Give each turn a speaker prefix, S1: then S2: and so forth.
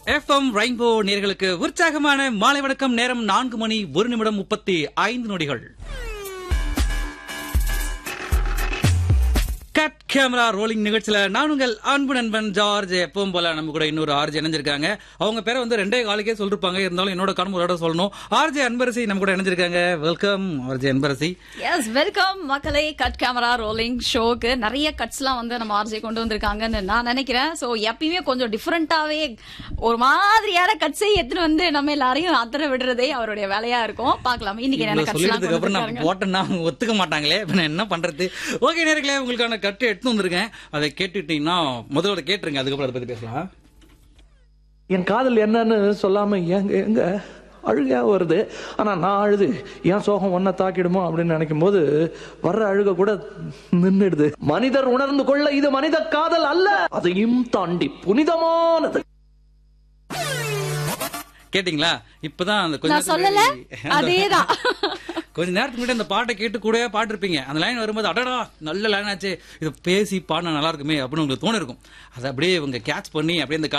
S1: FM rainbow நேர்களுக்கு உற்சாகமான மாலை வணக்கம் நேரம் நான்கு மணி ஒரு நிமிடம் முப்பத்தி ஐந்து நொடிகள் கட் கேமரா ரோலிங் நிகழ்ச்சியில நான் உங்கள் அன்பு நண்பன் ஜார்ஜ் எப்பவும் போல நம்ம கூட இன்னொரு ஆர்ஜி இணைஞ்சிருக்காங்க அவங்க பேரை வந்து ரெண்டே காலுக்கே சொல்லிருப்பாங்க இருந்தாலும் என்னோட கடமுறையோட சொல்லணும் ஆர்ஜே அன்பரசி நம்ம கூட இணைஞ்சிருக்காங்க welcome RJ Anbarasi
S2: yes welcome மக்களே கட் கேமரா ரோலிங் ஷோக்கு நிறைய கட்ஸ்லாம் வந்து நம்ம ஆர்ஜே கொண்டு வந்திருக்காங்கன்னு நான் நினைக்கிறேன் சோ எப்பயுமே கொஞ்சம் டிஃப்ரெண்டாவே ஒரு மாதிரியான கட்ஸை எடுத்துட்டு வந்து நம்ம எல்லாரையும் அத்தனை விடுறதே அவருடைய வேலையா இருக்கும் பார்க்கலாம் இன்னைக்கு என்ன
S1: இவ்வளவு
S2: கட்ஸ்லாம்
S1: சொல்லிட்டதுக்கு
S2: கொண்டு
S1: அப்புறம் நான்
S2: வந்திருக்காங்க
S1: போட்டேன்னா அவங்க ஒத்துக்க மாட்டாங்களே இப்ப நான் என்ன பண்றது ஓகே நேர்களே உங்களுக்கான கட்டு எடுத்து வந்திருக்கேன் அதை கேட்டுட்டீங்கன்னா முதல்ல கேட்டுருங்க அதுக்கப்புறம் அதை பத்தி பேசலாம்
S3: என் காதல் என்னன்னு சொல்லாம எங்க எங்க அழுகையா வருது ஆனா நான் அழுது என் சோகம் ஒன்ன தாக்கிடுமோ அப்படின்னு நினைக்கும் போது வர்ற அழுக கூட நின்னுடுது மனிதர் உணர்ந்து கொள்ள இது மனித காதல் அல்ல அதையும் தாண்டி புனிதமானது
S1: கேட்டிங்களா இப்பதான் அந்த கொஞ்ச
S2: நான் சொல்லல
S1: நேரத்துக்கு முன்னாடி-
S2: அதேதான்
S1: கொஞ்ச நேரத்துக்கு முன்னாடி அந்த பாட்டை கேட்டு கூடவே பாட்டிருப்பீங்க அந்த லைன் வரும்போது அடடா நல்ல லைன் ஆச்சு இது பேசி பாடினா நல்லா இருக்குமே அப்படின்னு உங்களுக்கு தோணிருக்கும் அதை அப்படியே இவங்க கேட்ச் பண்ணி அப்படியே அந்த